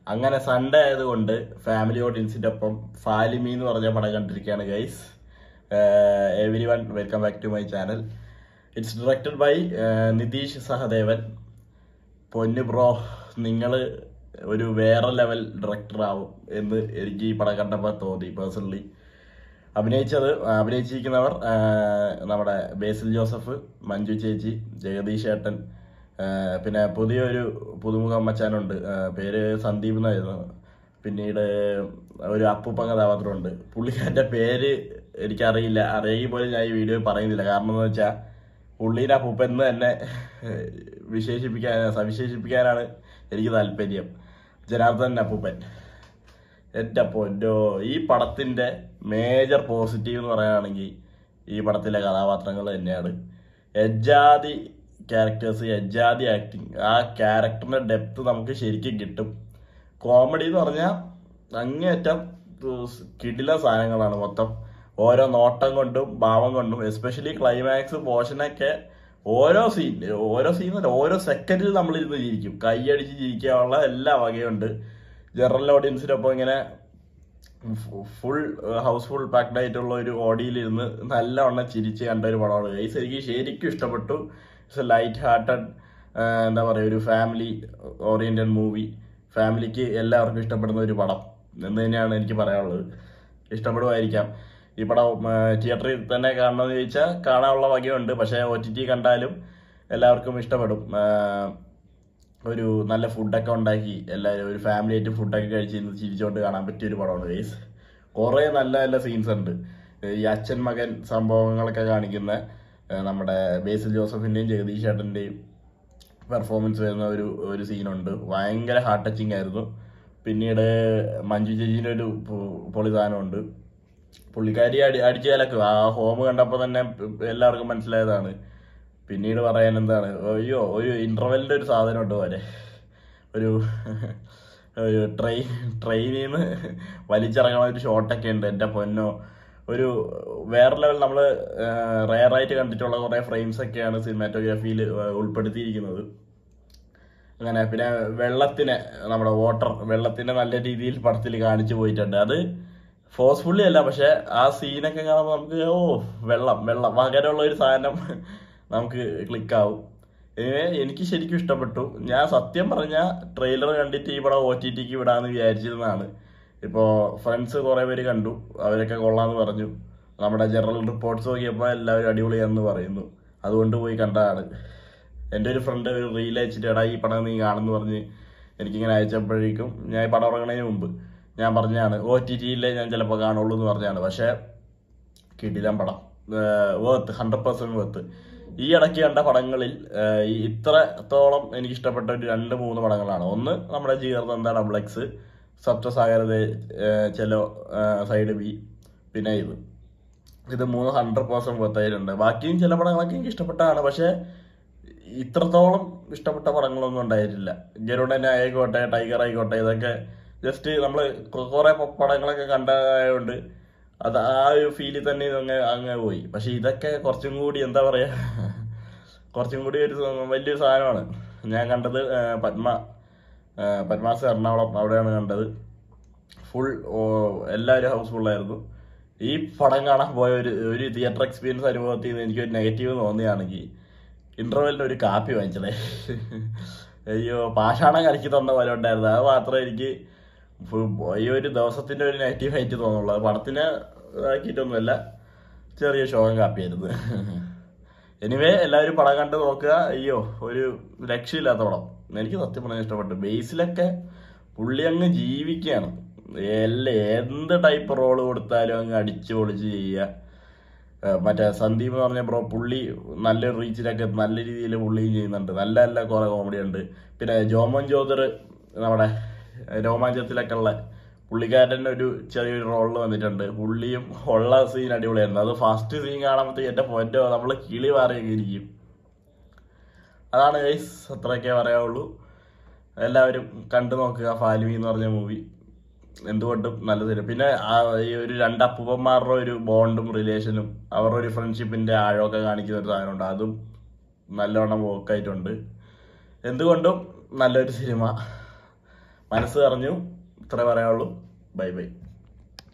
അങ്ങനെ സൺഡേ ആയതുകൊണ്ട് ഫാമിലി ഓഡിയൻസിന്റെ ഒപ്പം ഫാലിമി എന്ന് പറഞ്ഞ പടം കണ്ടിരിക്കുകയാണ് guys everyone welcome back to my channel it's directed by Nithish Sahadevan പൊന്നു ബ്രോ നിങ്ങൾ ഒരു വേറെ ലെവൽ ഡയറക്ടർ ആവും എന്ന് എനിക്ക് ഈ പടം കണ്ടപ്പോൾ തോന്നി പേഴ്സണലി അഭിനയിച്ചത് അഭിനയിച്ചിരിക്കുന്നവർ ആ, നമ്മുടെ ബേസിൽ ജോസഫ് മഞ്ജു ചേച്ചി ജഗദീഷ് ഏട്ടൻ ആ, പിന്നെ പുതിയൊരു പുതുമുഖ അമ്മച്ചാനുണ്ട് ആ, പേര് സന്ദീപ് എന്നായിരുന്നു പിന്നീട് ഒരു അപ്പൂപ്പ കഥാപാത്രമുണ്ട് പുള്ളിക്കാരൻ്റെ പേര് എനിക്കറിയില്ല അറിയെങ്കിൽ പോലും ഞാൻ ഈ വീഡിയോ പറയുന്നില്ല കാരണം എന്ന് വെച്ചാൽ പുള്ളീനെ അപ്പൂപ്പൻ എന്ന് തന്നെ വിശേഷിപ്പിക്കാൻ സവിശേഷിപ്പിക്കാനാണ് എനിക്ക് താല്പര്യം ജനാർദ്ദൻ അപ്പൂപ്പൻ എൻ്റെ പൊന്നോ ഈ പടത്തിന്റെ മേജർ പോസിറ്റീവ് എന്ന് പറയുകയാണെങ്കിൽ ഈ പടത്തിലെ കഥാപാത്രങ്ങൾ തന്നെയാണ് എജാതി ക്യാരക്ടേഴ്സ് എജാതി ആക്ടിങ് ആ ക്യാരക്ടറിന്റെ ഡെപ്ത് നമുക്ക് ശരിക്കും കിട്ടും കോമഡി എന്ന് പറഞ്ഞാൽ അങ്ങേയറ്റം കിടില സാധനങ്ങളാണ് മൊത്തം ഓരോ നോട്ടം കൊണ്ടും ഭാവം കൊണ്ടും എസ്പെഷ്യലി ക്ലൈമാക്സ് പോർഷനൊക്കെ ഓരോ സീൻ ഓരോ സീൻ ഓരോ സെക്കൻഡിൽ നമ്മൾ ഇരുന്ന് ചിരിക്കും കൈയടിച്ച് ചിരിക്കാനുള്ള എല്ലാ വകയുണ്ട് ജനറൽ ഓഡിയൻസിനൊപ്പം ഇങ്ങനെ ഫുൾ ഹൗസ് ഫുൾ പാക്ഡ് ആയിട്ടുള്ള ഒരു ഓഡിയിലിരുന്ന് നല്ലവണ്ണം ചിരിച്ച് കണ്ട ഒരു പടമാണ് ഗൈസ് എനിക്ക് ശരിക്കും ഇഷ്ടപ്പെട്ടു ഇറ്റ്സ് എ ലൈറ്റ് ഹാർട്ടഡ് എന്താ പറയുക ഒരു ഫാമിലി ഓറിയന്റഡ് മൂവി ഫാമിലിക്ക് എല്ലാവർക്കും ഇഷ്ടപ്പെടുന്ന ഒരു പടം എന്ന് തന്നെയാണ് എനിക്ക് പറയാനുള്ളത് ഇഷ്ടപ്പെടുമായിരിക്കാം ഈ പടം തിയേറ്ററിൽ തന്നെ കാണണമെന്ന് ചോദിച്ചാൽ കാണാനുള്ള വകയുണ്ട് പക്ഷേ ഒ ടി ടി കണ്ടാലും എല്ലാവർക്കും ഇഷ്ടപ്പെടും ആ, ഒരു നല്ല ഫുഡൊക്കെ ഉണ്ടാക്കി എല്ലാവരും ഒരു ഫാമിലി ആയിട്ട് ഫുഡൊക്കെ കഴിച്ച് ഇരുന്ന് ചിരിച്ചോണ്ട് കാണാൻ പറ്റിയ ഒരു പടമാണ് ഗൈസ് കുറേ നല്ല നല്ല സീൻസ് ഉണ്ട് ഈ അച്ഛൻ മകൻ സംഭവങ്ങളൊക്കെ കാണിക്കുന്ന ഏഹ്, നമ്മുടെ ബേസിൽ ജോസഫിന്റെയും ജഗദീഷ് ചേട്ടന്റെയും പെർഫോമൻസ് വരുന്ന ഒരു ഒരു സീനുണ്ട് ഭയങ്കര ഹാർട്ട് ടച്ചിങ് ആയിരുന്നു പിന്നീട് മഞ്ജു ചേച്ചീൻ്റെ ഒരു പൊ- പൊളി സാധനമുണ്ട് പുള്ളിക്കാരി അടി അടിച്ചു കലക്കും ആ ഹോം കണ്ടപ്പോൾ തന്നെ എല്ലാവർക്കും മനസ്സിലായതാണ് പിന്നീട് പറയാൻ എന്താണ് അയ്യോ ഒരു ഇന്റർവെല്ലിന്റെ ഒരു സാധനം ഉണ്ട് പോലെ ഒരു ഒരു ട്രെയിൻ ട്രെയിനിൽ നിന്ന് വലിച്ചിറങ്ങുന്ന ഒരു ഷോട്ടൊക്കെ ഉണ്ട് എൻ്റെ പൊന്നോ ഒരു വേറെ ലെവൽ നമ്മൾ റയറായിട്ട് കണ്ടിട്ടുള്ള കുറേ ഫ്രെയിംസ് ഒക്കെയാണ് സിനിമാറ്റോഗ്രാഫിയിൽ ഉൾപ്പെടുത്തിയിരിക്കുന്നത് അങ്ങനെ പിന്നെ വെള്ളത്തിനെ നമ്മുടെ വാട്ടർ വെള്ളത്തിനെ നല്ല രീതിയിൽ പടത്തിൽ കാണിച്ചു പോയിട്ടുണ്ട് അത് ഫോഴ്സ്ഫുള്ളി അല്ല പക്ഷെ ആ സീനൊക്കെ കാണുമ്പോൾ നമുക്ക് ഓ വെള്ളം വെള്ളം അങ്ങനെയുള്ള ഒരു സാധനം നമുക്ക് ക്ലിക്കാവും എനിവേ എനിക്ക് ശരിക്കും ഇഷ്ടപ്പെട്ടു ഞാൻ സത്യം പറഞ്ഞ ട്രെയിലർ കണ്ടിട്ട് ഈ പടം ഒ ടി ടിക്ക് വിടാന്ന് വിചാരിച്ചിരുന്നതാണ് ഇപ്പോൾ ഫ്രണ്ട്സ് കുറേ പേര് കണ്ടു അവരൊക്കെ കൊള്ളാന്ന് പറഞ്ഞു നമ്മുടെ ജനറൽ റിപ്പോർട്ട്സ് നോക്കിയപ്പോൾ എല്ലാവരും അടിപൊളിയാന്ന് പറയുന്നു അതുകൊണ്ട് പോയി കണ്ടതാണ് എൻ്റെ ഒരു ഫ്രണ്ട് ഒരു റീൽ അയച്ചിട്ട് എടാ ഈ പടം നീ കാണുന്നു പറഞ്ഞ് എനിക്കിങ്ങനെ അയച്ചപ്പോഴേക്കും ഞാൻ ഈ പടം ഇറങ്ങുന്നതിന് മുമ്പ് ഞാൻ പറഞ്ഞാണ് ഒ ടി ടിയിലെ ഞാൻ ചിലപ്പോൾ കാണുള്ളൂ എന്ന് പറഞ്ഞാണ് പക്ഷേ കിടിലം പടം വേർത്ത് ഹൺഡ്രഡ് പെർസെന്റ് വേർത്ത് ഈ ഇടയ്ക്ക് കണ്ട പടങ്ങളിൽ ഏഹ്, ഈ ഇത്രത്തോളം എനിക്ക് ഇഷ്ടപ്പെട്ട ഒരു രണ്ട് മൂന്ന് പടങ്ങളാണ് ഒന്ന് നമ്മുടെ ജീർദന്ത ഡബിൾ എക്സ് സപ്തസാഗരത ചെലോ സൈഡ് ബി പിന്നെ ഇത് ഇത് മൂന്ന് ഹൺഡ്രഡ് പെർസെന്റ് വർത്തായിട്ടുണ്ട് ബാക്കിയും ചില പടങ്ങളൊക്കെ എനിക്ക് ഇഷ്ടപ്പെട്ടതാണ് പക്ഷേ ഇത്രത്തോളം ഇഷ്ടപ്പെട്ട പടങ്ങളൊന്നും ഉണ്ടായിട്ടില്ല ഗരുഡൻ ആയിക്കോട്ടെ ടൈഗർ ആയിക്കോട്ടെ ഇതൊക്കെ ജസ്റ്റ് നമ്മൾ കുറെ പടങ്ങളൊക്കെ കണ്ടതായതുകൊണ്ട് അത് ആ ഒരു ഫീലിൽ തന്നെ അങ്ങ് അങ്ങ് പോയി പക്ഷെ ഇതൊക്കെ കുറച്ചും കൂടി എന്താ പറയാ കുറച്ചും കൂടി ഒരു സ- വലിയൊരു സാധനമാണ് ഞാൻ കണ്ടത് ആ, പത്മ ആ, പത്മാസ് എറണാകുളം അവിടെയാണ് കണ്ടത് ഫുൾ എല്ലാവരും ഹൗസ്ഫുൾ ആയിരുന്നു ഈ പടം കാണാൻ പോയ ഒരു ഒരു തിയേറ്റർ എക്സ്പീരിയൻസ് അനുഭവത്തിൽ നിന്ന് എനിക്കൊരു നെഗറ്റീവ് തോന്നിയാണെങ്കിൽ ഇന്റർവെല്ലിന് ഒരു കാപ്പി വാങ്ങിച്ചതേ അയ്യോ പാഷാണം കലക്കി തന്ന പോലെ ഉണ്ടായിരുന്നു അത് മാത്രമേ എനിക്ക് ഫു- ഈ ഒരു ദിവസത്തിന്റെ ഒരു നെഗറ്റീവ് ആയിട്ട് തോന്നുള്ളൂ അത് പടത്തിനെ ഇതാക്കിയിട്ടൊന്നുമല്ല ചെറിയ ശോകം കാപ്പിയായിരുന്നു എനിവേ എല്ലാവരും പടം കണ്ട് നോക്കുക അയ്യോ ഒരു രക്ഷയില്ലാത്ത പടം എനിക്ക് സത്യം പറഞ്ഞാൽ ഇഷ്ടപ്പെട്ടു ബേസിലൊക്കെ പുള്ളി അങ്ങ് ജീവിക്കുകയാണ് എല്ലാ എന്ത് ടൈപ്പ് റോള് കൊടുത്താലും അങ്ങ് അടിച്ചു പൊളിച്ച് ചെയ്യുക ഏഹ് മറ്റേ സന്ദീപ് എന്ന് പറഞ്ഞ ബ്രോ പുള്ളി നല്ലൊരു റീച്ചിലൊക്കെ നല്ല രീതിയിൽ പുള്ളിയും ചെയ്യുന്നുണ്ട് നല്ല നല്ല കുറെ കോമഡി ഉണ്ട് പിന്നെ ജോമോൻ ജോദർ നമ്മുടെ രോമാഞ്ചത്തിലൊക്കെ ഉള്ള പുള്ളിക്കാരൻ ഒരു ചെറിയൊരു റോളിൽ വന്നിട്ടുണ്ട് പുള്ളിയും ഉള്ള സീൻ അടിപൊളിയായിരുന്നു അത് ഫസ്റ്റ് സീൻ കാണുമ്പോഴത്തേക്ക് എന്റെ പൊന്നോ നമ്മള് കിളി മാറിയൊക്കെ ഇരിക്കും അതാണ് ഗൈസ് അത്രയൊക്കെ പറയാവുള്ളൂ എല്ലാവരും കണ്ടു നോക്കുക ഫാലിമി എന്ന് പറഞ്ഞ മൂവി എന്തുകൊണ്ടും നല്ല സിനിമ പിന്നെ ആ ഈ ഒരു രണ്ട് അപ്പൂപ്പന്മാരുടെ ഒരു ബോണ്ടും റിലേഷനും അവരുടെ ഒരു ഫ്രണ്ട്ഷിപ്പിന്റെ ആഴമൊക്കെ കാണിക്കുന്ന ഒരു സാധനമുണ്ട് അതും നല്ലവണ്ണം വർക്കായിട്ടുണ്ട് എന്തുകൊണ്ടും നല്ലൊരു സിനിമ മനസ്സ് അറിഞ്ഞു ഇത്രേ പറയാനുള്ളൂ ബൈ ബൈ